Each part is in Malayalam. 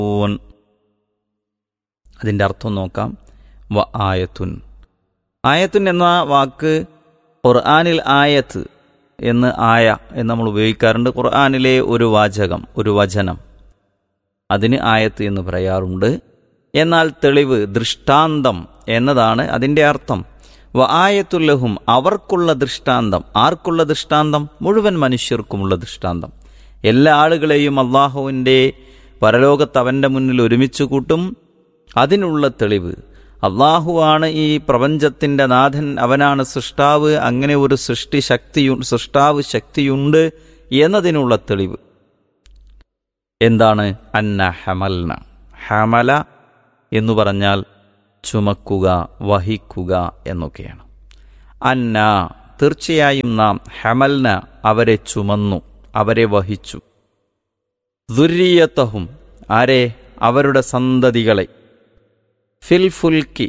ഊൻ അതിൻ്റെ അർത്ഥം നോക്കാം വ ആയത്തുൻ ആയത്തുൻ എന്ന വാക്ക് ഖുർആാനിൽ ആയത്ത് എന്ന് ആയ എന്ന് നമ്മൾ ഉപയോഗിക്കാറുണ്ട് ഖുർആാനിലെ ഒരു വാചകം ഒരു വചനം അതിന് ആയത്ത് എന്ന് പറയാറുണ്ട് എന്നാൽ തെളിവ് ദൃഷ്ടാന്തം എന്നതാണ് അതിൻ്റെ അർത്ഥം വ ആയത്തുല്ലഹും അവർക്കുള്ള ദൃഷ്ടാന്തം ആർക്കുള്ള ദൃഷ്ടാന്തം മുഴുവൻ മനുഷ്യർക്കുമുള്ള ദൃഷ്ടാന്തം എല്ലാ ആളുകളെയും അള്ളാഹുവിൻ്റെ പരലോകത്ത് അവൻ്റെ മുന്നിൽ ഒരുമിച്ച് കൂട്ടും അതിനുള്ള തെളിവ് അള്ളാഹുവാണ് ഈ പ്രപഞ്ചത്തിൻ്റെ നാഥൻ അവനാണ് സൃഷ്ടാവ് അങ്ങനെ ഒരു സൃഷ്ടി ശക്തിയു സൃഷ്ടാവ് ശക്തിയുണ്ട് എന്നതിനുള്ള തെളിവ് എന്താണ് അന്ന ഹമൽന ഹമല എന്ന് പറഞ്ഞാൽ ചുമക്കുക വഹിക്കുക എന്നൊക്കെയാണ് അന്ന തീർച്ചയായും നാം ഹമൽന അവരെ ചുമന്നു അവരെ വഹിച്ചു ദുര്യത്തഹും ആരെ അവരുടെ സന്തതികളെ ഫിൽ ഫുൽക്കി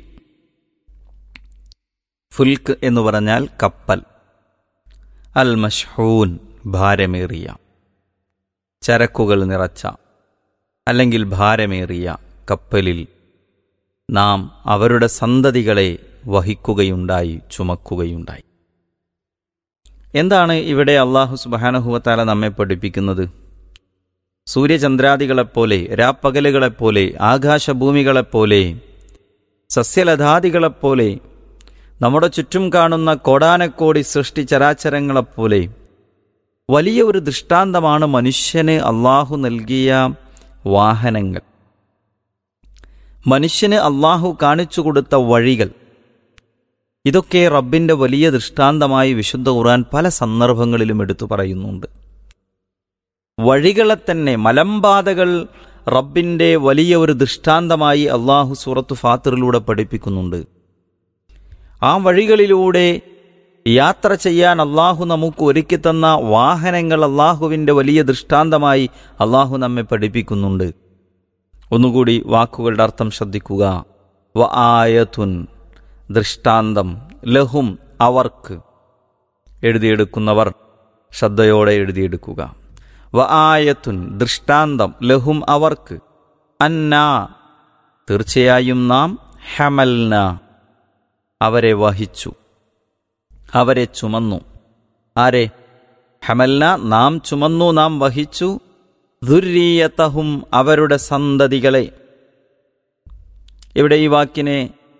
ഫുൽക്ക് എന്ന് പറഞ്ഞാൽ കപ്പൽ അൽ മഷ്ഹൂൻ ഭാരമേറിയ ചരക്കുകൾ നിറച്ച അല്ലെങ്കിൽ ഭാരമേറിയ കപ്പലിൽ നാം അവരുടെ സന്തതികളെ വഹിക്കുകയുണ്ടായി ചുമക്കുകയുണ്ടായി എന്താണ് ഇവിടെ അള്ളാഹു സുബാനഹുവത്താല നമ്മെ പഠിപ്പിക്കുന്നത് സൂര്യചന്ദ്രാദികളെപ്പോലെ രാപ്പകലുകളെപ്പോലെ ആകാശഭൂമികളെപ്പോലെ സസ്യലതാദികളെപ്പോലെ നമ്മുടെ ചുറ്റും കാണുന്ന കോടാനക്കോടി സൃഷ്ടി ചരാചരങ്ങളെപ്പോലെ വലിയ ഒരു ദൃഷ്ടാന്തമാണ് മനുഷ്യന് അള്ളാഹു നൽകിയ വാഹനങ്ങൾ മനുഷ്യന് അള്ളാഹു കാണിച്ചു കൊടുത്ത വഴികൾ ഇതൊക്കെ റബ്ബിന്റെ വലിയ ദൃഷ്ടാന്തമായി വിശുദ്ധ ഖുർആൻ പല സന്ദർഭങ്ങളിലും എടുത്തു പറയുന്നുണ്ട് വഴികളെ തന്നെ മലമ്പാതകൾ റബ്ബിന്റെ വലിയ ഒരു ദൃഷ്ടാന്തമായി അള്ളാഹു സൂറത്ത് ഫാത്തിറിലൂടെ പഠിപ്പിക്കുന്നുണ്ട് ആ വഴികളിലൂടെ യാത്ര ചെയ്യാൻ അള്ളാഹു നമുക്ക് ഒരുക്കി തന്ന വാഹനങ്ങൾ അള്ളാഹുവിൻ്റെ വലിയ ദൃഷ്ടാന്തമായി അള്ളാഹു നമ്മെ പഠിപ്പിക്കുന്നുണ്ട് ഒന്നുകൂടി വാക്കുകളുടെ അർത്ഥം ശ്രദ്ധിക്കുക വ ആയതുൻ ദൃഷ്ടാന്തം ലഹും അവർക്ക് എഴുതിയെടുക്കുന്നവർ ശ്രദ്ധയോടെ എഴുതിയെടുക്കുക വ ആയത്തുൻ ദൃഷ്ടാന്തം ലഹും അവർക്ക് അന്ന തീർച്ചയായും നാം ഹമൽന അവരെ വഹിച്ചു അവരെ ചുമന്നു ആരെ ഹമൽന നാം ചുമന്നു നാം വഹിച്ചു ദുരീയത്തഹും അവരുടെ സന്തതികളെ ഇവിടെ ഈ വാക്കിനെ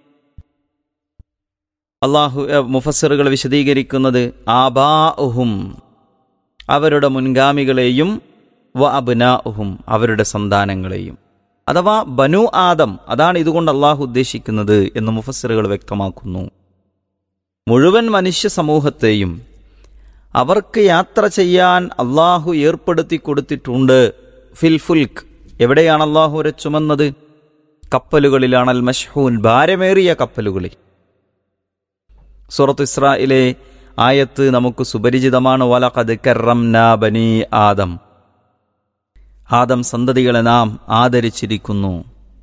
അള്ളാഹു മുഫസറുകൾ വിശദീകരിക്കുന്നത് ആബാഉഹും അവരുടെ മുൻഗാമികളെയും വ അബ്നാഉഹും അവരുടെ സന്താനങ്ങളെയും അഥവാ ബനു ആദം അതാണ് ഇതുകൊണ്ട് അള്ളാഹു ഉദ്ദേശിക്കുന്നത് എന്ന് മുഫസറുകൾ വ്യക്തമാക്കുന്നു മുഴുവൻ മനുഷ്യ സമൂഹത്തെയും അവർക്ക് യാത്ര ചെയ്യാൻ അള്ളാഹു ഏർപ്പെടുത്തി കൊടുത്തിട്ടുണ്ട് ഫിൽ ഫുൽക്ക് എവിടെയാണ് അള്ളാഹു അവരെ ചുമന്നത് കപ്പലുകളിലാണ് അൽ മഷ്ഹൂൻ ഭാരമേറിയ കപ്പലുകളിൽ സൂറത്ത് ഇസ്രായിലെ ആയത്ത് നമുക്ക് സുപരിചിതമാണ് വലഖദ് കറംന ബനി ആദം ആദം സന്തതികളെ നാം ആദരിച്ചിരിക്കുന്നു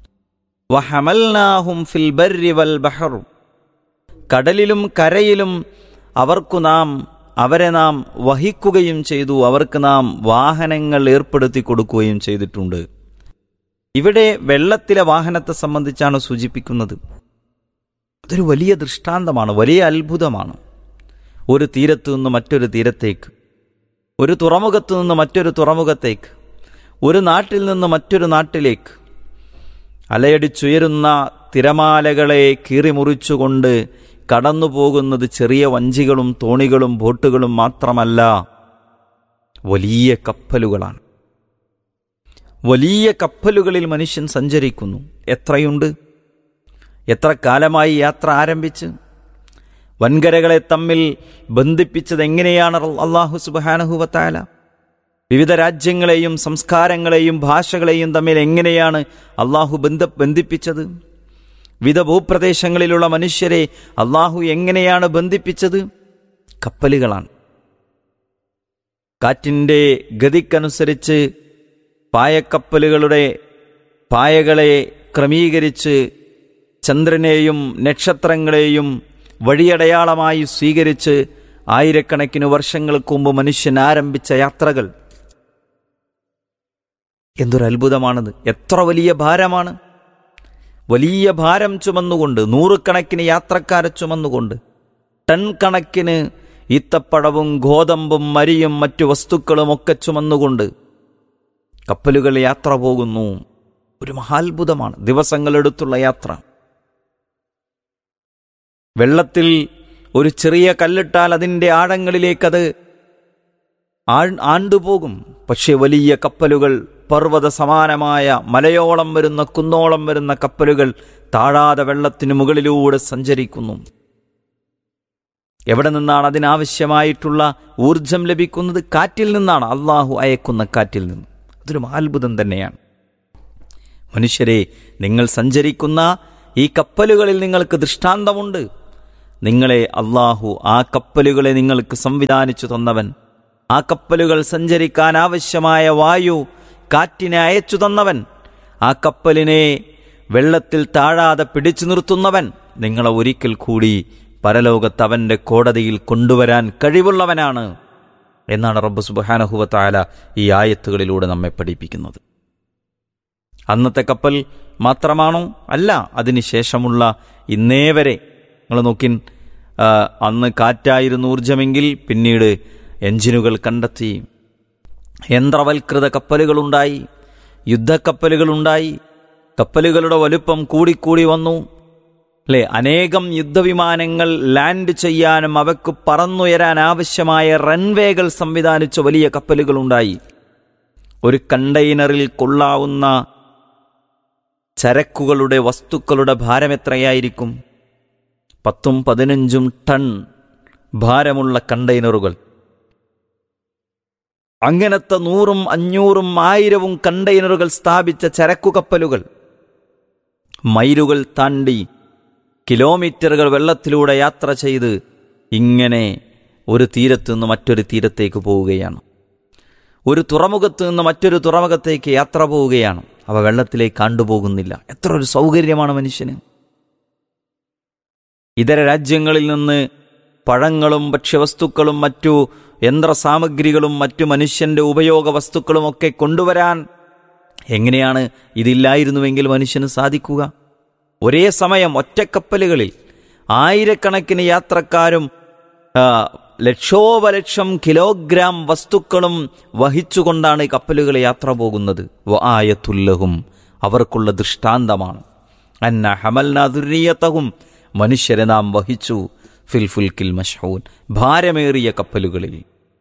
വഹമൽനാഹും ഫിൽ ബർരി വൽ ബഹർ കടലിലും കരയിലും അവർക്കു നാം അവരെ നാം വഹിക്കുകയും ചെയ്തു അവർക്ക് നാം വാഹനങ്ങൾ ഏർപ്പെടുത്തി കൊടുക്കുകയും ചെയ്തിട്ടുണ്ട് ഇവിടെ വെള്ളത്തിലെ വാഹനത്തെ സംബന്ധിച്ചാണ് സൂചിപ്പിക്കുന്നത് അതൊരു വലിയ ദൃഷ്ടാന്തമാണ് വലിയ അത്ഭുതമാണ് ഒരു തീരത്തു നിന്ന് മറ്റൊരു തീരത്തേക്ക് ഒരു തുറമുഖത്തു നിന്ന് മറ്റൊരു തുറമുഖത്തേക്ക് ഒരു നാട്ടിൽ നിന്ന് മറ്റൊരു നാട്ടിലേക്ക് അലയടിച്ചുയരുന്ന തിരമാലകളെ കീറിമുറിച്ചുകൊണ്ട് കടന്നു പോകുന്നത് ചെറിയ വഞ്ചികളും തോണികളും ബോട്ടുകളും മാത്രമല്ല വലിയ കപ്പലുകളാണ് വലിയ കപ്പലുകളിൽ മനുഷ്യൻ സഞ്ചരിക്കുന്നു എത്രയുണ്ട് എത്ര കാലമായി യാത്ര ആരംഭിച്ച് വൻകരകളെ തമ്മിൽ ബന്ധിപ്പിച്ചത് എങ്ങനെയാണ് അള്ളാഹു സുബാനഹുവത്തായ വിവിധ രാജ്യങ്ങളെയും സംസ്കാരങ്ങളെയും ഭാഷകളെയും തമ്മിൽ എങ്ങനെയാണ് അള്ളാഹു ബന്ധ ബന്ധിപ്പിച്ചത് വിവിധ ഭൂപ്രദേശങ്ങളിലുള്ള മനുഷ്യരെ അള്ളാഹു എങ്ങനെയാണ് ബന്ധിപ്പിച്ചത് കപ്പലുകളാണ് കാറ്റിൻ്റെ ഗതിക്കനുസരിച്ച് പായക്കപ്പലുകളുടെ പായകളെ ക്രമീകരിച്ച് ചന്ദ്രനെയും നക്ഷത്രങ്ങളെയും വഴിയടയാളമായി സ്വീകരിച്ച് ആയിരക്കണക്കിന് വർഷങ്ങൾക്ക് മുമ്പ് മനുഷ്യൻ ആരംഭിച്ച യാത്രകൾ എന്തൊരു അത്ഭുതമാണത് എത്ര വലിയ ഭാരമാണ് വലിയ ഭാരം ചുമന്നുകൊണ്ട് നൂറുകണക്കിന് യാത്രക്കാരെ ചുമന്നുകൊണ്ട് ടൺ കണക്കിന് ഈത്തപ്പഴവും ഗോതമ്പും മരിയും മറ്റു വസ്തുക്കളും ഒക്കെ ചുമന്നുകൊണ്ട് കപ്പലുകൾ യാത്ര പോകുന്നു ഒരു മഹാത്ഭുതമാണ് ദിവസങ്ങളെടുത്തുള്ള യാത്ര വെള്ളത്തിൽ ഒരു ചെറിയ കല്ലിട്ടാൽ അതിൻ്റെ ആഴങ്ങളിലേക്കത് ആൺ- ആണ്ടുപോകും പക്ഷേ വലിയ കപ്പലുകൾ പർവ്വത സമാനമായ മലയോളം വരുന്ന കുന്നോളം വരുന്ന കപ്പലുകൾ താഴാതെ വെള്ളത്തിനു മുകളിലൂടെ സഞ്ചരിക്കുന്നു എവിടെ നിന്നാണ് അതിനാവശ്യമായിട്ടുള്ള ഊർജം ലഭിക്കുന്നത് കാറ്റിൽ നിന്നാണ് അള്ളാഹു അയക്കുന്ന കാറ്റിൽ നിന്ന് അതൊരു അത്ഭുതം തന്നെയാണ് മനുഷ്യരെ നിങ്ങൾ സഞ്ചരിക്കുന്ന ഈ കപ്പലുകളിൽ നിങ്ങൾക്ക് ദൃഷ്ടാന്തമുണ്ട് നിങ്ങളെ അള്ളാഹു ആ കപ്പലുകളെ നിങ്ങൾക്ക് സംവിധാനിച്ചു തന്നവൻ ആ കപ്പലുകൾ സഞ്ചരിക്കാൻ ആവശ്യമായ വായു കാറ്റിനെ അയച്ചു തന്നവൻ ആ കപ്പലിനെ വെള്ളത്തിൽ താഴാതെ പിടിച്ചു നിർത്തുന്നവൻ നിങ്ങളെ ഒരിക്കൽ കൂടി പരലോകത്ത് അവന്റെ കോടതിയിൽ കൊണ്ടുവരാൻ കഴിവുള്ളവനാണ് എന്നാണ് റബ്ബ് സുബാനഹുവത്തായ ഈ ആയത്തുകളിലൂടെ നമ്മെ പഠിപ്പിക്കുന്നത് അന്നത്തെ കപ്പൽ മാത്രമാണോ അല്ല അതിനുശേഷമുള്ള ഇന്നേ വരെ നിങ്ങൾ നോക്കിൻ ആ, അന്ന് കാറ്റായിരുന്നു ഊർജമെങ്കിൽ പിന്നീട് എഞ്ചിനുകൾ കണ്ടെത്തി യന്ത്രവൽകൃത കപ്പലുകളുണ്ടായി യുദ്ധക്കപ്പലുകളുണ്ടായി കപ്പലുകളുടെ വലുപ്പം കൂടിക്കൂടി വന്നു അല്ലെ അനേകം യുദ്ധവിമാനങ്ങൾ ലാൻഡ് ചെയ്യാനും അവയ്ക്ക് പറന്നുയരാൻ ആവശ്യമായ റൺവേകൾ സംവിധാനിച്ച വലിയ കപ്പലുകളുണ്ടായി ഒരു കണ്ടെയ്നറിൽ കൊള്ളാവുന്ന ചരക്കുകളുടെ വസ്തുക്കളുടെ ഭാരം എത്രയായിരിക്കും പത്തും പതിനഞ്ചും ടൺ ഭാരമുള്ള കണ്ടെയ്നറുകൾ അങ്ങനത്തെ നൂറും അഞ്ഞൂറും ആയിരവും കണ്ടെയ്നറുകൾ സ്ഥാപിച്ച ചരക്കു കപ്പലുകൾ മൈലുകൾ താണ്ടി കിലോമീറ്ററുകൾ വെള്ളത്തിലൂടെ യാത്ര ചെയ്ത് ഇങ്ങനെ ഒരു തീരത്തു നിന്ന് മറ്റൊരു തീരത്തേക്ക് പോവുകയാണ് ഒരു തുറമുഖത്ത് നിന്ന് മറ്റൊരു തുറമുഖത്തേക്ക് യാത്ര പോവുകയാണ് അവ വെള്ളത്തിലേക്ക് കണ്ടുപോകുന്നില്ല എത്ര ഒരു സൗകര്യമാണ് മനുഷ്യന് ഇതര രാജ്യങ്ങളിൽ നിന്ന് പഴങ്ങളും ഭക്ഷ്യവസ്തുക്കളും മറ്റു യന്ത്രസാമഗ്രികളും മറ്റു മനുഷ്യന്റെ ഉപയോഗ വസ്തുക്കളും ഒക്കെ കൊണ്ടുവരാൻ എങ്ങനെയാണ് ഇതില്ലായിരുന്നുവെങ്കിൽ മനുഷ്യന് സാധിക്കുക ഒരേ സമയം ഒറ്റക്കപ്പലുകളിൽ ആയിരക്കണക്കിന് യാത്രക്കാരും ആ, ലക്ഷോപലക്ഷം കിലോഗ്രാം വസ്തുക്കളും വഹിച്ചുകൊണ്ടാണ് ഈ കപ്പലുകൾ യാത്ര പോകുന്നത് ആയത്തുല്ലഹും അവർക്കുള്ള ദൃഷ്ടാന്തമാണ് അന്ന ഹമൽനാദുരീയത്തഹും മനുഷ്യരെ നാം വഹിച്ചു ഫിൽ ഫുൽക്കിൽ മഷൂൻ ഭാരമേറിയ കപ്പലുകളിൽ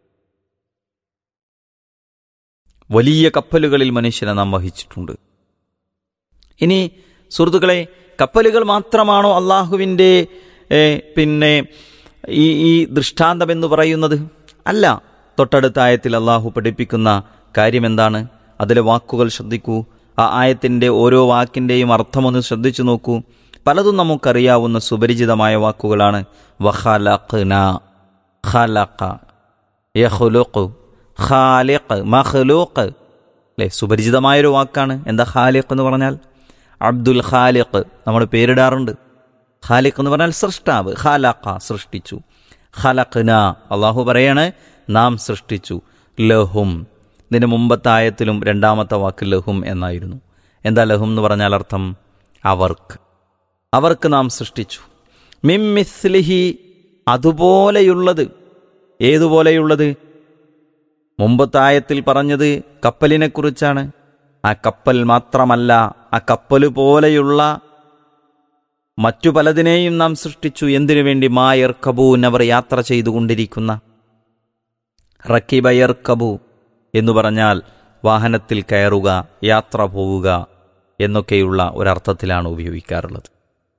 വലിയ കപ്പലുകളിൽ മനുഷ്യനെ നാം വഹിച്ചിട്ടുണ്ട് ഇനി സുഹൃത്തുക്കളെ കപ്പലുകൾ മാത്രമാണോ അള്ളാഹുവിൻ്റെ ഏ, പിന്നെ ഈ ഈ ദൃഷ്ടാന്തം എന്ന് പറയുന്നത് അല്ല തൊട്ടടുത്ത ആയത്തിൽ അള്ളാഹു പഠിപ്പിക്കുന്ന കാര്യം എന്താണ് അതിലെ വാക്കുകൾ ശ്രദ്ധിക്കൂ ആ ആയത്തിൻ്റെ ഓരോ വാക്കിൻ്റെയും അർത്ഥമൊന്ന് ശ്രദ്ധിച്ചു നോക്കൂ പലതും നമുക്കറിയാവുന്ന സുപരിചിതമായ വാക്കുകളാണ് വഖലഖ്ന ഖലഖ യഖ്ലുഖു ഖാലിഖ് മഖ്ലൂഖ് അല്ലേ സുപരിചിതമായൊരു വാക്കാണ് എന്താ ഖാലിഖ് എന്ന് പറഞ്ഞാൽ അബ്ദുൽ ഖാലിഖ് നമ്മൾ പേരിടാറുണ്ട് ഖാലിഖ് എന്ന് പറഞ്ഞാൽ സൃഷ്ടാവ് ഖാലഖ സൃഷ്ടിച്ചു ഖലഖ്ന അള്ളാഹു പറയാണ് നാം സൃഷ്ടിച്ചു ലഹും ഇതിന് മുമ്പത്തെ ആയത്തിലും രണ്ടാമത്തെ വാക്ക് ലഹും എന്നായിരുന്നു എന്താ ലഹും എന്ന് പറഞ്ഞാൽ അർത്ഥം അവർക്ക് അവർക്ക് നാം സൃഷ്ടിച്ചു മിം മിസ്ലിഹി അതുപോലെയുള്ളത് ഏതുപോലെയുള്ളത് മുമ്പത്തെ ആയത്തിൽ പറഞ്ഞത് കപ്പലിനെക്കുറിച്ചാണ് ആ കപ്പൽ മാത്രമല്ല ആ കപ്പൽ പോലെയുള്ള മറ്റു പലതിനെയും നാം സൃഷ്ടിച്ചു എന്തിനു വേണ്ടി മായർ കബൂൻ അവർ യാത്ര ചെയ്തുകൊണ്ടിരിക്കുന്ന റക്കിബയർ കബു എന്ന് പറഞ്ഞാൽ വാഹനത്തിൽ കയറുക യാത്ര പോവുക എന്നൊക്കെയുള്ള ഒരർത്ഥത്തിലാണ് ഉപയോഗിക്കാറുള്ളത്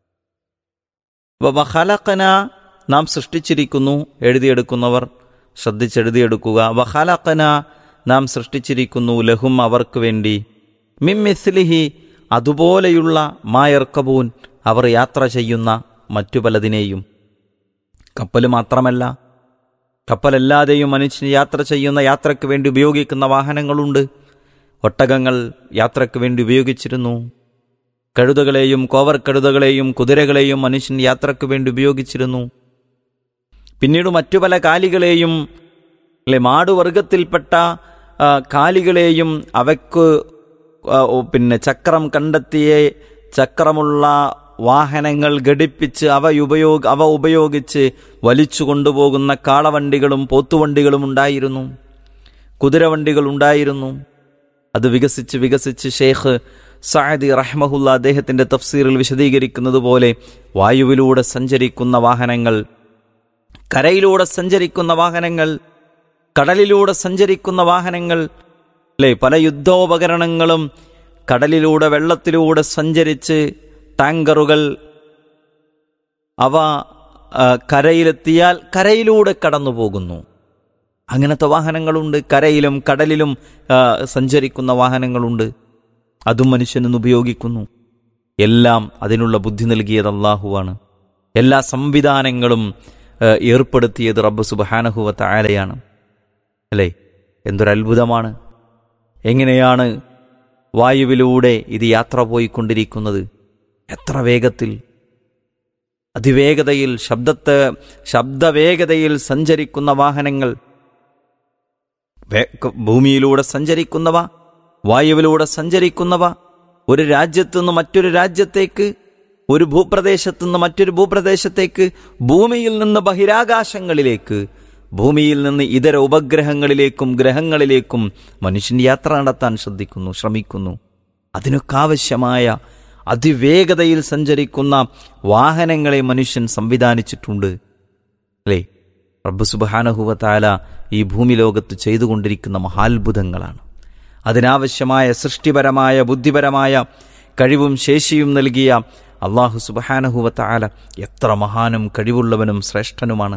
വഹലക്കന നാം സൃഷ്ടിച്ചിരിക്കുന്നു എഴുതിയെടുക്കുന്നവർ ശ്രദ്ധിച്ചെഴുതിയെടുക്കുക വഹലക്കന നാം സൃഷ്ടിച്ചിരിക്കുന്നു ലഹും അവർക്ക് വേണ്ടി മിമ്മിസ്ലിഹി അതുപോലെയുള്ള മായർക്കബൂൻ അവർ യാത്ര ചെയ്യുന്ന മറ്റു പലതിനെയും കപ്പൽ മാത്രമല്ല കപ്പലല്ലാതെയും മനുഷ്യൻ യാത്ര ചെയ്യുന്ന യാത്രയ്ക്ക് വേണ്ടി ഉപയോഗിക്കുന്ന വാഹനങ്ങളുണ്ട് ഒട്ടകങ്ങൾ യാത്രയ്ക്ക് വേണ്ടി ഉപയോഗിച്ചിരുന്നു കഴുതകളെയും കോവർ കഴുതകളെയും കുതിരകളെയും മനുഷ്യൻ യാത്രയ്ക്ക് വേണ്ടി ഉപയോഗിച്ചിരുന്നു പിന്നീട് മറ്റു പല കാലികളെയും അല്ലെ മാടുവർഗത്തിൽപ്പെട്ട ആ, കാലികളെയും അവയ്ക്ക് ആ, ഓ, പിന്നെ ചക്രം കണ്ടെത്തിയ ചക്രമുള്ള വാഹനങ്ങൾ ഘടിപ്പിച്ച് അവ ഉപയോഗ അവ ഉപയോഗിച്ച് വലിച്ചു കൊണ്ടുപോകുന്ന കാളവണ്ടികളും പോത്തുവണ്ടികളും ഉണ്ടായിരുന്നു കുതിരവണ്ടികൾ ഉണ്ടായിരുന്നു അത് വികസിച്ച് വികസിച്ച് ഷെയ്ഖ് സഅദി റഹ്മഹുല്ല അദ്ദേഹത്തിന്റെ തഫ്സീറിൽ വിശദീകരിക്കുന്നത് പോലെ വായുവിലൂടെ സഞ്ചരിക്കുന്ന വാഹനങ്ങൾ കരയിലൂടെ സഞ്ചരിക്കുന്ന വാഹനങ്ങൾ കടലിലൂടെ സഞ്ചരിക്കുന്ന വാഹനങ്ങൾ അല്ലേ പല യുദ്ധോപകരണങ്ങളും കടലിലൂടെ വെള്ളത്തിലൂടെ സഞ്ചരിച്ച് ടാങ്കറുകൾ അവ ആ, കരയിലെത്തിയാൽ കരയിലൂടെ കടന്നു പോകുന്നു അങ്ങനത്തെ വാഹനങ്ങളുണ്ട് കരയിലും കടലിലും ആ, സഞ്ചരിക്കുന്ന വാഹനങ്ങളുണ്ട് അതും മനുഷ്യനിന്ന് ഉപയോഗിക്കുന്നു എല്ലാം അതിനുള്ള ബുദ്ധി നൽകിയത് അള്ളാഹുവാണ് എല്ലാ സംവിധാനങ്ങളും ആ, ഏർപ്പെടുത്തിയത് റബ്ബ് സുബഹാനഹുവത്ത ആലയാണ് അല്ലേ എന്തൊരത്ഭുതമാണ് എങ്ങനെയാണ് വായുവിലൂടെ ഇത് യാത്ര പോയിക്കൊണ്ടിരിക്കുന്നത് എത്ര വേഗത്തിൽ അതിവേഗതയിൽ ശബ്ദത്തെ ശബ്ദവേഗതയിൽ സഞ്ചരിക്കുന്ന വാഹനങ്ങൾ വേ- ക- ഭൂമിയിലൂടെ സഞ്ചരിക്കുന്നവ വായുവിലൂടെ സഞ്ചരിക്കുന്നവ ഒരു രാജ്യത്തു നിന്ന് മറ്റൊരു രാജ്യത്തേക്ക് ഒരു ഭൂപ്രദേശത്തു നിന്ന് മറ്റൊരു ഭൂപ്രദേശത്തേക്ക് ഭൂമിയിൽ നിന്ന് ബഹിരാകാശങ്ങളിലേക്ക് ഭൂമിയിൽ നിന്ന് ഇതര ഉപഗ്രഹങ്ങളിലേക്കും ഗ്രഹങ്ങളിലേക്കും മനുഷ്യൻ യാത്ര നടത്താൻ ശ്രദ്ധിക്കുന്നു ശ്രമിക്കുന്നു അതിനൊക്കെ ആവശ്യമായ അതിവേഗതയിൽ സഞ്ചരിക്കുന്ന വാഹനങ്ങളെ മനുഷ്യൻ സംവിധാനിച്ചിട്ടുണ്ട് അല്ലേ റബ്ബ് സുബാനഹുവത്താല ഈ ഭൂമി ലോകത്ത് ചെയ്തുകൊണ്ടിരിക്കുന്ന മഹാത്ഭുതങ്ങളാണ് അതിനാവശ്യമായ സൃഷ്ടിപരമായ ബുദ്ധിപരമായ കഴിവും ശേഷിയും നൽകിയ അള്ളാഹു സുബഹാനഹുവത്താല എത്ര മഹാനും കഴിവുള്ളവനും ശ്രേഷ്ഠനുമാണ്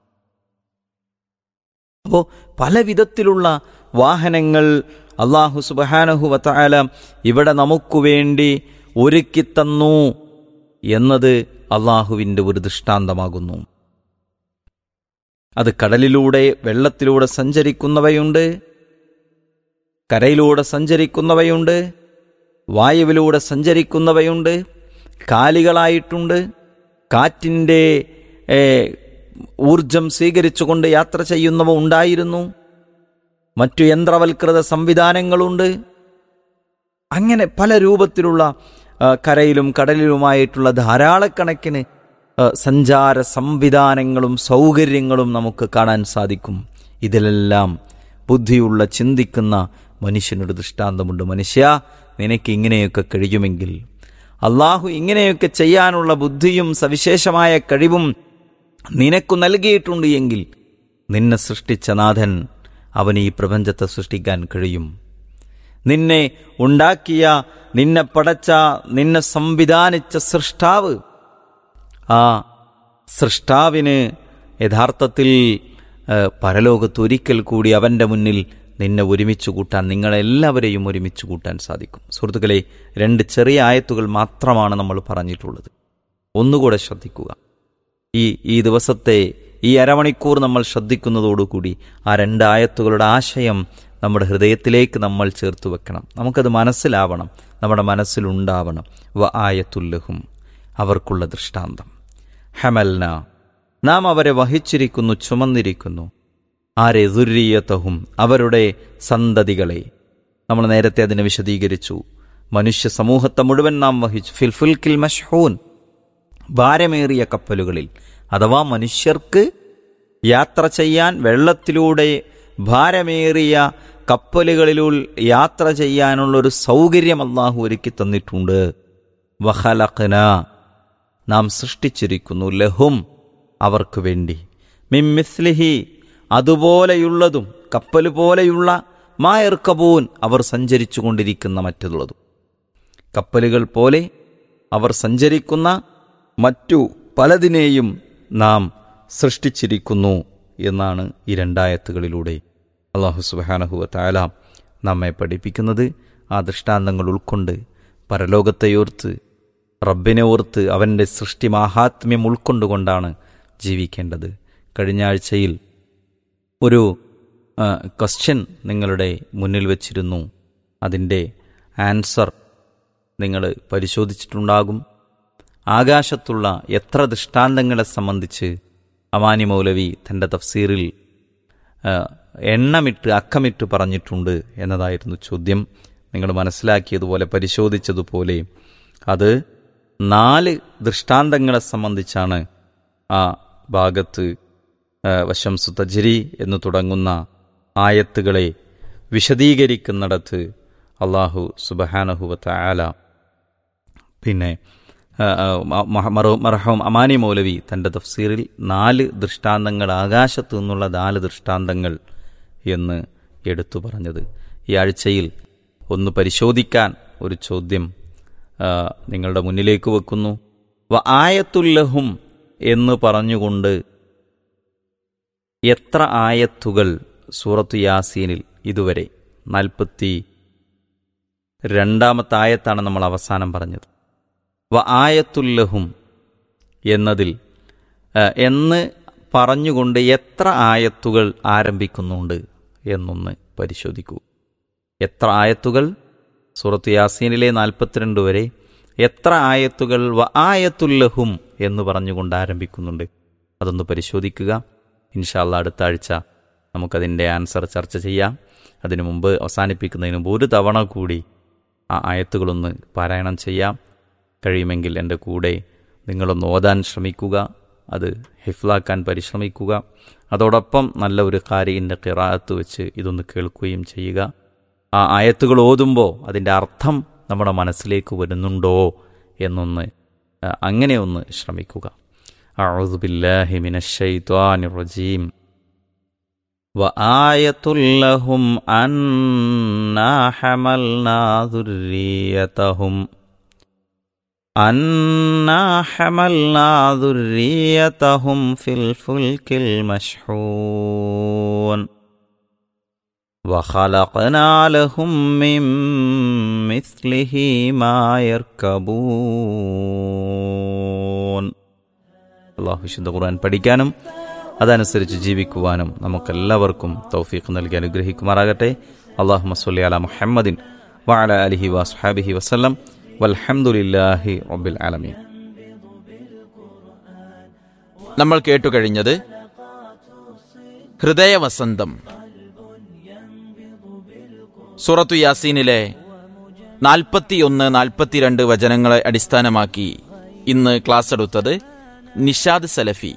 അപ്പോൾ പല വിധത്തിലുള്ള വാഹനങ്ങൾ അള്ളാഹു സുബഹാനഹുവത്താല ഇവിടെ നമുക്കു വേണ്ടി ഒരുക്കിത്തന്നു എന്നത് അള്ളാഹുവിൻ്റെ ഒരു ദൃഷ്ടാന്തമാകുന്നു അത് കടലിലൂടെ വെള്ളത്തിലൂടെ സഞ്ചരിക്കുന്നവയുണ്ട് കരയിലൂടെ സഞ്ചരിക്കുന്നവയുണ്ട് വായുവിലൂടെ സഞ്ചരിക്കുന്നവയുണ്ട് കാലികളായിട്ടുണ്ട് കാറ്റിൻ്റെ ഏ, ഊർജം സ്വീകരിച്ചുകൊണ്ട് യാത്ര ചെയ്യുന്നവ ഉണ്ടായിരുന്നു മറ്റു യന്ത്രവൽകൃത സംവിധാനങ്ങളുണ്ട് അങ്ങനെ പല രൂപത്തിലുള്ള ആ, കരയിലും കടലിലുമായിട്ടുള്ള ധാരാളക്കണക്കിന് ആ, സഞ്ചാര സംവിധാനങ്ങളും സൗകര്യങ്ങളും നമുക്ക് കാണാൻ സാധിക്കും ഇതിലെല്ലാം ബുദ്ധിയുള്ള ചിന്തിക്കുന്ന മനുഷ്യനൊരു ദൃഷ്ടാന്തമുണ്ട് മനുഷ്യ നിനക്ക് ഇങ്ങനെയൊക്കെ കഴിയുമെങ്കിൽ അള്ളാഹു ഇങ്ങനെയൊക്കെ ചെയ്യാനുള്ള ബുദ്ധിയും സവിശേഷമായ കഴിവും നിനക്കു നൽകിയിട്ടുണ്ട് എങ്കിൽ നിന്നെ സൃഷ്ടിച്ച നാഥൻ അവന് ഈ പ്രപഞ്ചത്തെ സൃഷ്ടിക്കാൻ കഴിയും നിന്നെ ഉണ്ടാക്കിയ നിന്നെ പടച്ച നിന്നെ സംവിധാനിച്ച സൃഷ്ടാവ് ആ സൃഷ്ടാവിന് യഥാർത്ഥത്തിൽ ആ, പരലോകത്ത് ഒരിക്കൽ കൂടി അവൻ്റെ മുന്നിൽ നിന്നെ ഒരുമിച്ച് കൂട്ടാൻ നിങ്ങളെല്ലാവരെയും ഒരുമിച്ച് കൂട്ടാൻ സാധിക്കും സുഹൃത്തുക്കളെ രണ്ട് ചെറിയ ആയത്തുകൾ മാത്രമാണ് നമ്മൾ പറഞ്ഞിട്ടുള്ളത് ഒന്നുകൂടെ ശ്രദ്ധിക്കുക ഈ ഈ ദിവസത്തെ ഈ അരമണിക്കൂർ നമ്മൾ ശ്രദ്ധിക്കുന്നതോടുകൂടി ആ രണ്ട് ആയത്തുകളുടെ ആശയം നമ്മുടെ ഹൃദയത്തിലേക്ക് നമ്മൾ ചേർത്ത് വെക്കണം നമുക്കത് മനസ്സിലാവണം നമ്മുടെ മനസ്സിലുണ്ടാവണം വ ആയത്തുല്ലഹും അവർക്കുള്ള ദൃഷ്ടാന്തം ഹമൽന നാം അവരെ വഹിച്ചിരിക്കുന്നു ചുമന്നിരിക്കുന്നു ആരെ ദുര്യത്തഹും അവരുടെ സന്തതികളെ നമ്മൾ നേരത്തെ അതിനെ വിശദീകരിച്ചു മനുഷ്യ സമൂഹത്തെ മുഴുവൻ നാം വഹിച്ചു ഫിൽ ഫുൽക്കിൽ മഷ്ഹൂൻ ഭാരമേറിയ കപ്പലുകളിൽ അഥവാ മനുഷ്യർക്ക് യാത്ര ചെയ്യാൻ വെള്ളത്തിലൂടെ ഭാരമേറിയ കപ്പലുകളിലൂൾ യാത്ര ചെയ്യാനുള്ള ഒരു സൗകര്യം അള്ളാഹു ഒരുക്കി തന്നിട്ടുണ്ട് വഹലഖന നാം സൃഷ്ടിച്ചിരിക്കുന്നു ലഹും അവർക്ക് വേണ്ടി മിമ്മിസ്ലിഹി അതുപോലെയുള്ളതും കപ്പൽ പോലെയുള്ള മായർക്കബൂൻ അവർ സഞ്ചരിച്ചു കൊണ്ടിരിക്കുന്ന മറ്റുള്ളതും കപ്പലുകൾ പോലെ അവർ സഞ്ചരിക്കുന്ന മറ്റു പലതിനെയും നാം സൃഷ്ടിച്ചിരിക്കുന്നു എന്നാണ് ഈ രണ്ടായത്തുകളിലൂടെ അള്ളാഹു സുബാനഹുവ താല നമ്മെ പഠിപ്പിക്കുന്നത് ആ ദൃഷ്ടാന്തങ്ങൾ ഉൾക്കൊണ്ട് പരലോകത്തെയോർത്ത് റബ്ബിനെ ഓർത്ത് അവൻ്റെ സൃഷ്ടി മാഹാത്മ്യം ഉൾക്കൊണ്ടുകൊണ്ടാണ് ജീവിക്കേണ്ടത് കഴിഞ്ഞ ആഴ്ചയിൽ ഒരു ക്വസ്റ്റ്യൻ നിങ്ങളുടെ മുന്നിൽ വച്ചിരുന്നു അതിൻ്റെ ആൻസർ നിങ്ങൾ പരിശോധിച്ചിട്ടുണ്ടാകും ആകാശത്തുള്ള എത്ര ദൃഷ്ടാന്തങ്ങളെ സംബന്ധിച്ച് അമാനി മൗലവി തൻ്റെ തഫ്സീറിൽ ആ, എണ്ണമിട്ട് അക്കമിട്ട് പറഞ്ഞിട്ടുണ്ട് എന്നതായിരുന്നു ചോദ്യം നിങ്ങൾ മനസ്സിലാക്കിയതുപോലെ പരിശോധിച്ചതുപോലെ അത് നാല് ദൃഷ്ടാന്തങ്ങളെ സംബന്ധിച്ചാണ് ആ ഭാഗത്ത് ആ, വശംസു തജ്രി എന്ന് തുടങ്ങുന്ന ആയത്തുകളെ വിശദീകരിക്കുന്നിടത്ത് അള്ളാഹു സുബഹാനഹുവത്ത ആല പിന്നെ ആ, ആ, മ- മറ- മർഹൂം അമാനി മൗലവി തൻ്റെ തഫ്സീറിൽ നാല് ദൃഷ്ടാന്തങ്ങൾ ആകാശത്തു നിന്നുള്ള നാല് ദൃഷ്ടാന്തങ്ങൾ എന്ന് എടുത്തു പറഞ്ഞത് ഈ ആഴ്ചയിൽ ഒന്ന് പരിശോധിക്കാൻ ഒരു ചോദ്യം ആ, നിങ്ങളുടെ മുന്നിലേക്ക് വെക്കുന്നു വ ആയത്തുല്ലഹും എന്ന് പറഞ്ഞുകൊണ്ട് എത്ര ആയത്തുകൾ സൂറത്ത് യാസീനിൽ ഇതുവരെ നാൽപ്പത്തി രണ്ടാമത്തെ ആയത്താണ് നമ്മൾ അവസാനം പറഞ്ഞത് വ ആയത്തുല്ലഹും എന്നതിൽ ആ, എന്ന് പറഞ്ഞുകൊണ്ട് എത്ര ആയത്തുകൾ ആരംഭിക്കുന്നുണ്ട് എന്നൊന്ന് പരിശോധിക്കൂ എത്ര ആയത്തുകൾ സൂറത്ത് യാസീനിലെ നാൽപ്പത്തിരണ്ട് വരെ എത്ര ആയത്തുകൾ വ ആയത്തുല്ലഹും എന്ന് പറഞ്ഞുകൊണ്ട് ആരംഭിക്കുന്നുണ്ട് അതൊന്ന് പരിശോധിക്കുക ഇൻഷാല്ല അടുത്ത ആഴ്ച നമുക്കതിൻ്റെ ആൻസർ ചർച്ച ചെയ്യാം അതിനു മുമ്പ് അവസാനിപ്പിക്കുന്നതിന് മുമ്പ് ഒരു തവണ കൂടി ആ ആയത്തുകളൊന്ന് പാരായണം ചെയ്യാം കഴിയുമെങ്കിൽ എൻ്റെ കൂടെ നിങ്ങളൊന്ന് ഓതാൻ ശ്രമിക്കുക അത് ഹിഫ്ലാക്കാൻ പരിശ്രമിക്കുക അതോടൊപ്പം നല്ല ഒരു കാര്യൻ്റെ കിറാത്ത് വെച്ച് ഇതൊന്ന് കേൾക്കുകയും ചെയ്യുക ആ ആയത്തുകൾ ഓതുമ്പോൾ അതിൻ്റെ അർത്ഥം നമ്മുടെ മനസ്സിലേക്ക് വരുന്നുണ്ടോ എന്നൊന്ന് ആ, അങ്ങനെ ഒന്ന് ശ്രമിക്കുക أعوذ بالله من الشيطان الرجيم وآية لهم أنا حملنا ذريتهم أنا حملنا ذريتهم في الفلك المشحون وخلقنا لهم من مثله ما يركبون അള്ളാഹു വിശുദ്ധ ഖുർആൻ പഠിക്കാനും അതനുസരിച്ച് ജീവിക്കുവാനും നമുക്കെല്ലാവർക്കും തൗഫീഖ് നൽകി അനുഗ്രഹിക്കുമാറാകട്ടെ അള്ളാഹു മസ്ലി അല മുഹമ്മദിൻ വഅല അലിഹി വസ്ഹാബിഹി വസ്ലം വൽഹംദുലില്ലാഹി റബ്ബിൽ ആലമീൻ നമ്മൾ കേട്ടുകഴിഞ്ഞത് ഹൃദയവസന്തം സൂറത്തു യാസീനിലെ നാൽപ്പത്തിയൊന്ന് നാൽപ്പത്തിരണ്ട് വചനങ്ങളെ അടിസ്ഥാനമാക്കി ഇന്ന് ക്ലാസ് എടുത്തത് നിഷാദ് സലഫി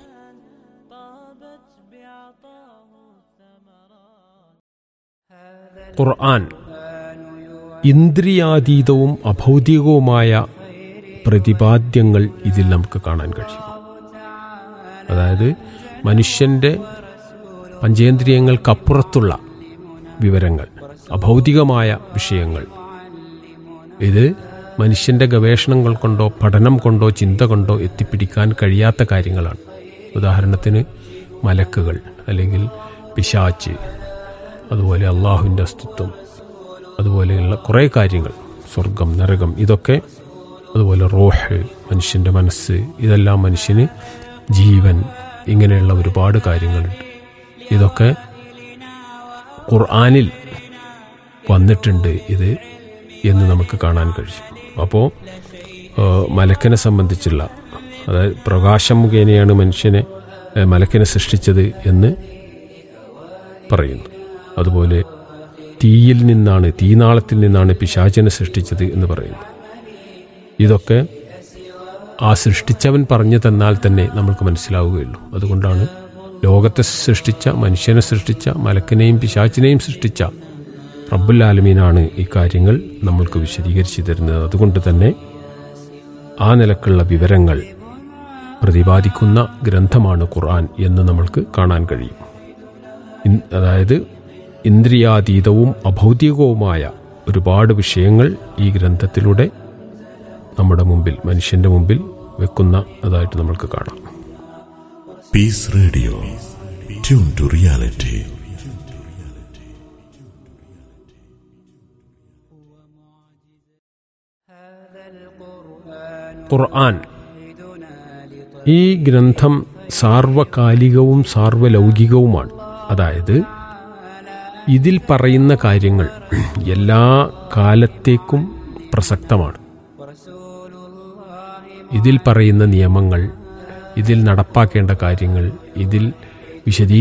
ഖുർആൻ ഇന്ദ്രിയാതീതവും അഭൗതികവുമായ പ്രതിപാദ്യങ്ങൾ ഇതിൽ നമുക്ക് കാണാൻ കഴിയും അതായത് മനുഷ്യൻ്റെ പഞ്ചേന്ദ്രിയങ്ങൾക്കപ്പുറത്തുള്ള വിവരങ്ങൾ അഭൗതികമായ വിഷയങ്ങൾ ഇത് മനുഷ്യൻ്റെ ഗവേഷണങ്ങൾ കൊണ്ടോ പഠനം കൊണ്ടോ ചിന്ത കൊണ്ടോ എത്തിപ്പിടിക്കാൻ കഴിയാത്ത കാര്യങ്ങളാണ് ഉദാഹരണത്തിന് മലക്കുകൾ അല്ലെങ്കിൽ പിശാച്ച് അതുപോലെ അള്ളാഹുവിൻ്റെ അസ്തിത്വം അതുപോലെയുള്ള കുറേ കാര്യങ്ങൾ സ്വർഗം നരകം ഇതൊക്കെ അതുപോലെ റോഹ് മനുഷ്യൻ്റെ മനസ്സ് ഇതെല്ലാം മനുഷ്യന് ജീവൻ ഇങ്ങനെയുള്ള ഒരുപാട് കാര്യങ്ങളുണ്ട് ഇതൊക്കെ ഖുർആാനിൽ വന്നിട്ടുണ്ട് ഇത് എന്ന് നമുക്ക് കാണാൻ കഴിയും അപ്പോൾ മലക്കനെ സംബന്ധിച്ചുള്ള അതായത് പ്രകാശം മുഖേനയാണ് മനുഷ്യനെ ഏഹ്, മലക്കനെ സൃഷ്ടിച്ചത് എന്ന് പറയുന്നു അതുപോലെ തീയിൽ നിന്നാണ് തീനാളത്തിൽ നിന്നാണ് പിശാചനെ സൃഷ്ടിച്ചത് എന്ന് പറയുന്നു ഇതൊക്കെ ആ സൃഷ്ടിച്ചവൻ പറഞ്ഞു തന്നാൽ തന്നെ നമ്മൾക്ക് മനസ്സിലാവുകയുള്ളൂ അതുകൊണ്ടാണ് ലോകത്തെ സൃഷ്ടിച്ച മനുഷ്യനെ സൃഷ്ടിച്ച മലക്കിനെയും പിശാച്ചിനെയും സൃഷ്ടിച്ച റബ്ബുൽ ആലമീനാണ് ഈ കാര്യങ്ങൾ നമ്മൾക്ക് വിശദീകരിച്ചു തരുന്നത് അതുകൊണ്ട് തന്നെ ആ നിലക്കുള്ള വിവരങ്ങൾ പ്രതിപാദിക്കുന്ന ഗ്രന്ഥമാണ് ഖുർആൻ എന്ന് നമ്മൾക്ക് കാണാൻ കഴിയും ഇൻ- അതായത് ഇന്ദ്രിയാതീതവും അഭൗതികവുമായ ഒരുപാട് വിഷയങ്ങൾ ഈ ഗ്രന്ഥത്തിലൂടെ നമ്മുടെ മുമ്പിൽ മനുഷ്യന്റെ മുമ്പിൽ വെക്കുന്ന അതായിട്ട് നമ്മൾക്ക് കാണാം Peace Radio. Tune to reality. ഖുർആൻ ഈ ഗ്രന്ഥം സാർവകാലികവും സാർവലൗകികവുമാണ് അതായത് ഇതിൽ പറയുന്ന കാര്യങ്ങൾ എല്ലാ കാലത്തേക്കും പ്രസക്തമാണ് ഇതിൽ പറയുന്ന നിയമങ്ങൾ ഇതിൽ നടപ്പാക്കേണ്ട കാര്യങ്ങൾ ഇതിൽ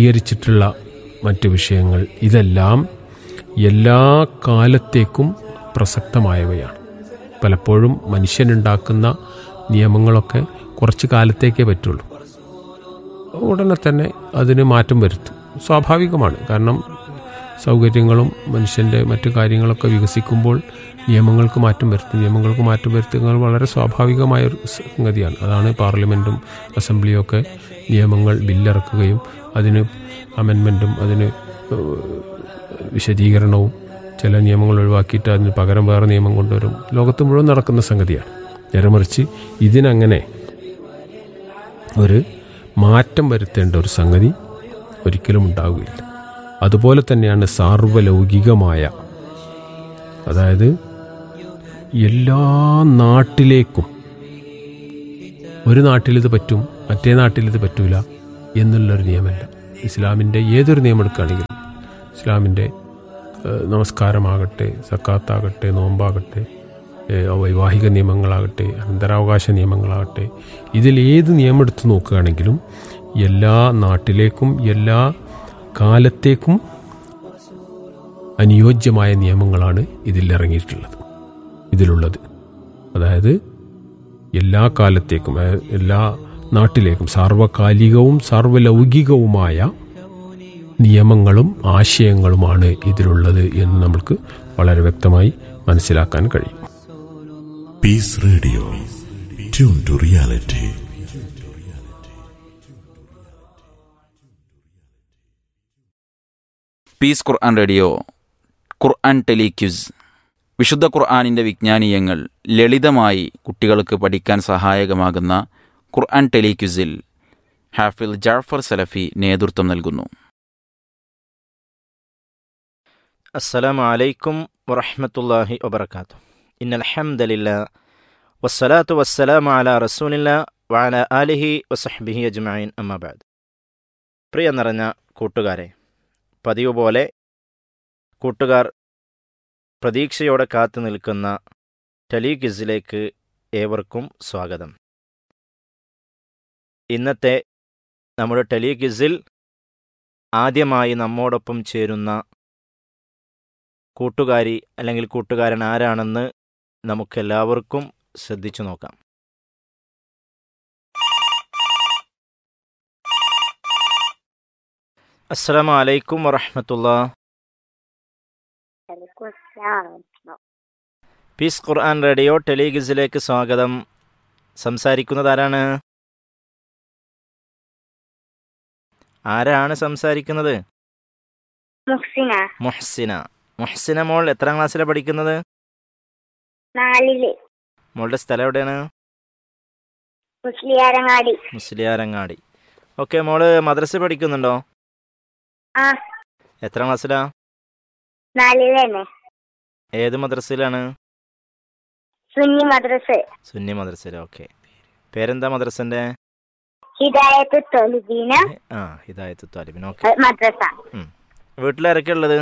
വിശദീകരിച്ചിട്ടുള്ള മറ്റു വിഷയങ്ങൾ ഇതെല്ലാം എല്ലാ കാലത്തേക്കും പ്രസക്തമായവയാണ് പലപ്പോഴും മനുഷ്യനുണ്ടാക്കുന്ന നിയമങ്ങളൊക്കെ കുറച്ച് കാലത്തേക്കേ പറ്റുള്ളൂ ഉടനെ തന്നെ അതിന് മാറ്റം വരുത്തും സ്വാഭാവികമാണ് കാരണം സൗകര്യങ്ങളും മനുഷ്യൻ്റെ മറ്റു കാര്യങ്ങളൊക്കെ വികസിക്കുമ്പോൾ നിയമങ്ങൾക്ക് മാറ്റം വരുത്തും നിയമങ്ങൾക്ക് മാറ്റം വരുത്തുന്നത് വളരെ സ്വാഭാവികമായ ഒരു സംഗതിയാണ് അതാണ് പാർലമെൻറ്റും അസംബ്ലിയും ഒക്കെ നിയമങ്ങൾ ബില്ലിറക്കുകയും അതിന് അമെൻമെൻറ്റും അതിന് ഏഹ്, വിശദീകരണവും ചില നിയമങ്ങൾ ഒഴിവാക്കിയിട്ട് അതിന് പകരം വേറെ നിയമം കൊണ്ടുവരും ലോകത്ത് മുഴുവൻ നടക്കുന്ന സംഗതിയാണ് നേരെ മറിച്ച് ഇതിനങ്ങനെ ഒരു മാറ്റം വരുത്തേണ്ട ഒരു സംഗതി ഒരിക്കലും ഉണ്ടാവുകയില്ല അതുപോലെ തന്നെയാണ് സാർവലൗകികമായ അതായത് എല്ലാ നാട്ടിലേക്കും ഒരു നാട്ടിലിത് പറ്റും മറ്റേ നാട്ടിലിത് പറ്റൂല എന്നുള്ളൊരു നിയമമല്ല ഇസ്ലാമിൻ്റെ ഏതൊരു നിയമം എടുക്കുകയാണെങ്കിലും ഇസ്ലാമിൻ്റെ ഏഹ്, നമസ്കാരമാകട്ടെ സക്കാത്താകട്ടെ നോമ്പാകട്ടെ ഏഹ്, വൈവാഹിക നിയമങ്ങളാകട്ടെ അനന്തരാവകാശ നിയമങ്ങളാകട്ടെ ഇതിൽ ഏത് നിയമം എടുത്തു നോക്കുകയാണെങ്കിലും എല്ലാ നാട്ടിലേക്കും എല്ലാ കാലത്തേക്കും അനുയോജ്യമായ നിയമങ്ങളാണ് ഇതിൽ ഇറങ്ങിയിട്ടുള്ളത് ഇതിലുള്ളത് അതായത് എല്ലാ കാലത്തേക്കും അതായത് എല്ലാ നാട്ടിലേക്കും സാർവകാലികവും സാർവലൗകികവുമായ നിയമങ്ങളും ആശയങ്ങളുമാണ് ഇതിലുള്ളത് എന്ന് നമുക്ക് വളരെ വ്യക്തമായി മനസ്സിലാക്കാൻ കഴിയും Peace Radio. Tune to reality. Peace Quran radio Quran ടെലിക്യൂസ് വിശുദ്ധ ഖുർആാനിൻ്റെ വിജ്ഞാനീയങ്ങൾ ലളിതമായി കുട്ടികൾക്ക് പഠിക്കാൻ സഹായകമാകുന്ന ഖുർആൻ ടെലിക്യൂസിൽ ഹാഫിൽ ജാഫർ സലഫി നേതൃത്വം നൽകുന്നു السلام عليكم ورحمة الله وبركاته إن الحمد لله والصلاة والسلام على رسول الله وعلى آله وصحبه أجمعين أما بعد പ്രിയ നിറഞ്ഞ കൂട്ടുകാരെ പതിവ് പോലെ കൂട്ടുകാർ പ്രതീക്ഷയോടെ കാത്തു നിൽക്കുന്ന ടെലിഗിസിലേക്ക് ഏവർക്കും സ്വാഗതം ഇന്നത്തെ നമ്മുടെ ടെലിഗിസിൽ ആദ്യമായി നമ്മോടൊപ്പം ചേരുന്ന കൂട്ടുകാരി അല്ലെങ്കിൽ കൂട്ടുകാരൻ ആരാണെന്ന് നമുക്കെല്ലാവർക്കും ശ്രദ്ധിച്ചു നോക്കാം അസ്സലാമു അലൈക്കും വറഹമത്തുള്ള പീസ് ഖുർആൻ റേഡിയോ ടെലിഗിസിലേക്ക് സ്വാഗതം സംസാരിക്കുന്നത് ആരാണ് ആരാണ് സംസാരിക്കുന്നത് മുഹ്സിന മുഹ്സിന മുഹ്സിന മോൾ എത്രാം ക്ലാസ്സിലാണ് പഠിക്കുന്നത് നാലില് മോളുടെ സ്ഥലം എവിടെയാണ് മുസ്ലിയാരങ്ങാടി മുസ്ലിയാരങ്ങാടി ഓക്കെ മോള് മദ്രസ പഠിക്കുന്നുണ്ടോ ആ എത്രാം ക്ലാസ്സിലാ നാലില് തന്നെ ഏത് മദ്രസയിലാണ് സുന്നി മദ്രസ് സുന്നി മദ്രസയിൽ ഓക്കെ പേരെന്താ മദ്രസന്റെ ഹിദായത്ത് തൊലിബീന ആ ഹിദായത്ത് താലിബിൻ ഓക്കെ മദ്രസ വീട്ടിലാരൊക്കെ ഉള്ളത്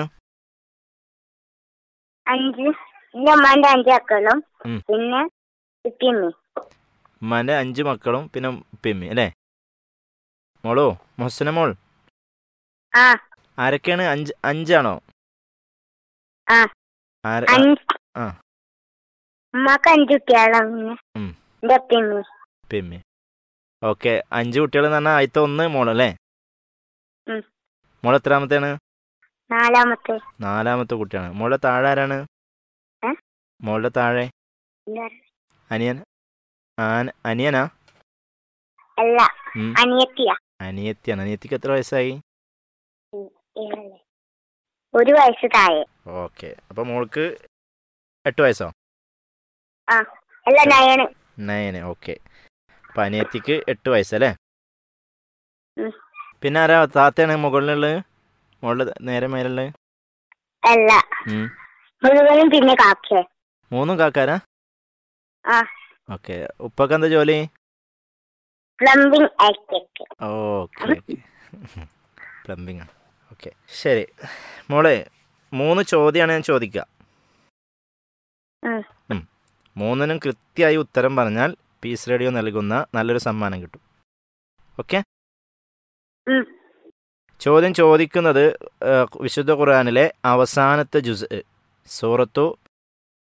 അഞ്ച് എന്റെ അമ്മാന്റെ അഞ്ച് മക്കളും ഉം. പിന്നെ ഉപ്പിയമ്മി ഉമ്മാന്റെ അഞ്ച് മക്കളും പിന്നെ ഉപ്പിയമ്മി അല്ലേ മോളോ മുഹസിന മോൾ ആ ആരൊക്കെയാണ് അഞ്ച് അഞ്ചാണോ ആ. ആര ആ, അഞ്ച് ആ. ഉമ്മക്ക് അഞ്ച് കുട്ടികളാണ് പിന്നെ ഉം. എന്റെ ഉപ്പിയമ്മി ഉപ്പിയമ്മി ഓക്കെ അഞ്ച് കുട്ടികൾ എന്ന് പറഞ്ഞാൽ ആദ്യത്തെ ഒന്ന് മോളല്ലേ ഉം. മോൾ എത്രാമത്തെയാണ് നാലാമത്തെ നാലാമത്തെ കുട്ടിയാണ് മോളുടെ താഴെ ആരാണ് ഏ? മോളുടെ താഴെ എന്താ? അനിയൻ ആൻ- അനിയനാ അല്ല ഉം. അനിയത്തിയ അനിയത്തിയാണ് അനിയത്തിക്ക് എത്ര വയസ്സായി ഏഴല്ലേ? ഒരു വയസ്സ് താഴെ ഓക്കെ അപ്പൊ മോൾക്ക് എട്ട് വയസ്സോ അല്ല നയന് നയന് ഓക്കെ അപ്പൊ അനിയത്തിക്ക് എട്ട് വയസ്സല്ലേ ഉം. പിന്നെ ആരാ താത്തയാണ് മുകളിലുള്ളത് മോളുടെ നേരെ മേലുള്ളത് അല്ല ഉം. മുഴുവനും പിന്നെ കാക്കേ മൂന്നും കാക്കാരാ ആ ഓക്കെ ഉപ്പൊക്കെ എന്താ ജോലി plumbing architect okay okay plumbing okay ശരി മോളെ മൂന്ന് ചോദ്യമാണ് ഞാൻ ചോദിക്കുക ഉം. ഉം. മൂന്നിനും കൃത്യമായി ഉത്തരം പറഞ്ഞാൽ പീസ് റേഡിയോ നൽകുന്ന നല്ലൊരു സമ്മാനം കിട്ടും ഓക്കെ ഉം. ചോദ്യം ചോദിക്കുന്നത് ഏഹ്, വിശുദ്ധ ഖുർആനിലെ അവസാനത്തെ ജുസ് സൂറത്തു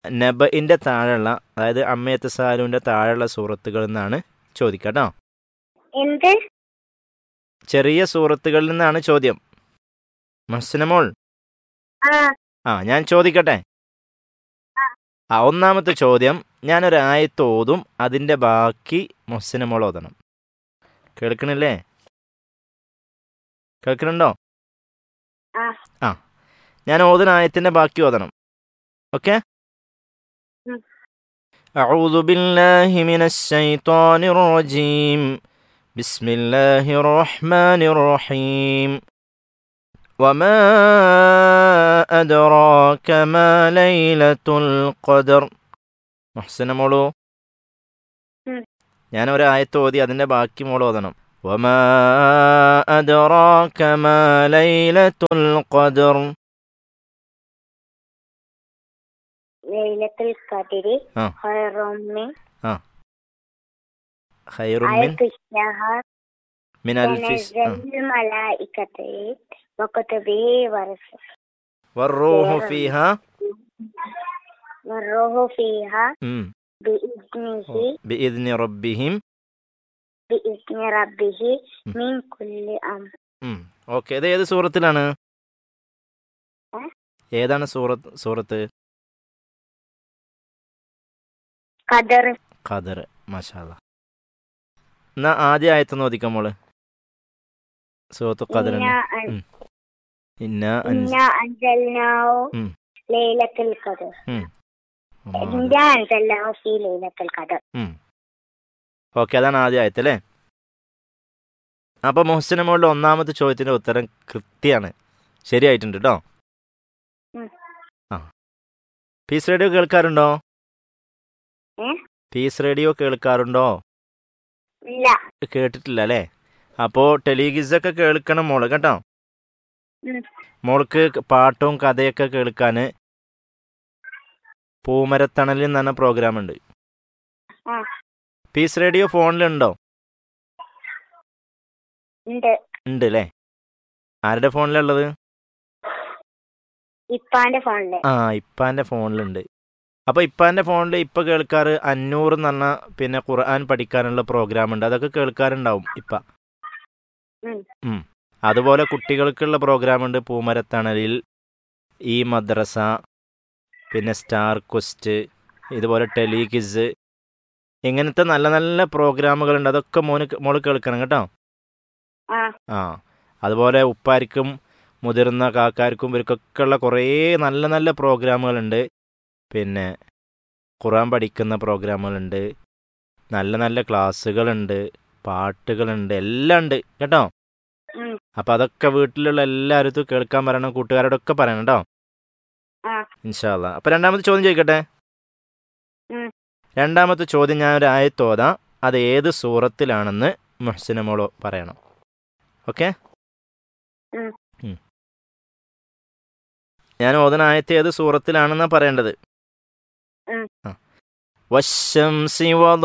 നബഇൻ്റെ താഴെയുള്ള അതായത് അമ്മയത്ത് സാലുവിൻ്റെ താഴെയുള്ള സൂറത്തുകളിൽ നിന്നാണ് ചോദിക്കുക കേട്ടോ എന്ത് ചെറിയ സൂറത്തുകളിൽ നിന്നാണ് ചോദ്യം മസ്നമോൾ ആ ആ ഞാൻ ചോദിക്കട്ടെ ആ ഒന്നാമത്തെ ചോദ്യം ഞാനൊരു ആയത്ത് ഓതും അതിൻ്റെ ബാക്കി മൊസ്സിനമോൾ ഓതണം കേൾക്കണില്ലേ കേൾക്കണുണ്ടോ ആ. ആ ഞാൻ ഓതുന്ന ആയത്തിൻ്റെ ബാക്കി ഓതണം ഓക്കെ ഉം. أعوذ بالله من الشيطان الرجيم بسم الله الرحمن الرحيم وما أدراك ما ليلة القدر محسن മോളു ഉം. ഞാൻ ഒരു ആയത്ത് ഓതി അതിന്റെ ബാക്കി മോൾ ഓതണം وما أدراك ما ليلة القدر ലൈലത്തുൽ ഖദരി ആ. ഖൈറും മിൻ خير من അൽഫി ശഹർ من ألف س- آه. تنزل الملائكة وكتبه ورسله والروح خير. فيها والروح فيها ഉം. بإذنه بإذن ربهم بإذن ربه ഉം. من كل أمر ഓക്കെ ഇത് ഏത് സൂറത്തിലാണ് ഏ? ഏതാണ് സൂറത്ത് സൂറത്ത് قدر ഖദർ മാഷാല്ല എന്നാ ആദ്യ ആയത്തൊന്ന് ഓദിക്കാം മോള് സൂറത്ത് ഖദർ إنا أن- ഉം. ഇന്ന അൻസ് إنا أنزلناه ഉം. ليلة القدر ഉം. إنا أنزلناه في ليلة القدر ഓക്കെ അതാണ് ആദ്യ ആയത്ത് അല്ലേ അപ്പൊ മുഹസിന മോളുടെ ഒന്നാമത്തെ ചോദ്യത്തിന്റെ ഉത്തരം കൃത്യമാണ് ശരിയായിട്ടുണ്ട് കേട്ടോ ഉം. ആ പീസ് റേഡിയോ കേൾക്കാറുണ്ടോ ഏ? പീസ് റേഡിയോ കേൾക്കാറുണ്ടോ ഇല്ല കേട്ടിട്ടില്ല അല്ലേ അപ്പോൾ ടെലിഗിസൊക്കെ കേൾക്കണം മോള് കേട്ടോ ഉം. മോൾക്ക് പാട്ടും കഥയൊക്കെ കേൾക്കാൻ പൂമരത്തണലിൽ എന്ന് പറഞ്ഞ പ്രോഗ്രാം ഉണ്ട് ആ. പീസ് റേഡിയോ ഫോണിലുണ്ടോ ഉണ്ട് ഉണ്ട് അല്ലേ ആരുടെ ഫോണിലുള്ളത് ഇപ്പാന്റെ ഫോണില് ആ ഇപ്പാന്റെ ഫോണിലുണ്ട് അപ്പൊ ഇപ്പാന്റെ ഫോണിൽ ഇപ്പൊ കേൾക്കാറ് അഞ്ഞൂറ് എന്ന് പറഞ്ഞ പിന്നെ ഖുർആൻ പഠിക്കാനുള്ള പ്രോഗ്രാം ഉണ്ട് അതൊക്കെ കേൾക്കാറുണ്ടാവും ഇപ്പ ഉം. ഉം. അതുപോലെ കുട്ടികൾക്കുള്ള പ്രോഗ്രാം ഉണ്ട് പൂമരത്തണലിൽ ഈ മദ്രസ പിന്നെ സ്റ്റാർ ക്വസ്റ്റ് ഇതുപോലെ ടെലികിസ് ഇങ്ങനത്തെ നല്ല നല്ല പ്രോഗ്രാമുകളുണ്ട് അതൊക്കെ മോന് മോള് കേൾക്കണം കേട്ടോ ആ ആ അതുപോലെ ഉപ്പാർക്കും മുതിർന്ന കാക്കാർക്കും ഇവർക്കൊക്കെ ഉള്ള കുറേ നല്ല നല്ല പ്രോഗ്രാമുകളുണ്ട് പിന്നെ ഖുറാൻ പഠിക്കുന്ന പ്രോഗ്രാമുകളുണ്ട് നല്ല നല്ല ക്ലാസ്സുകളുണ്ട് പാട്ടുകളുണ്ട് എല്ലാം ഉണ്ട് കേട്ടോ ഉം. അപ്പം അതൊക്കെ വീട്ടിലുള്ള എല്ലാവരും കേൾക്കാൻ പറയണം കൂട്ടുകാരോടൊക്കെ പറയണം കേട്ടോ ആ. ഇൻഷാല്ല അപ്പം രണ്ടാമത്തെ ചോദ്യം ചോദിക്കട്ടെ ഉം. രണ്ടാമത്തെ ചോദ്യം ഞാൻ ഒരു ആയത്തോതാം അത് ഏത് സൂറത്തിലാണെന്ന് മുഹസിനമോളോ പറയണം ഓക്കെ ഉം. ഞാൻ ഓതന ആയത്ത് ഏത് സൂറത്തിലാണെന്നാ പറയേണ്ടത് ഉം. ആ. والشمس وض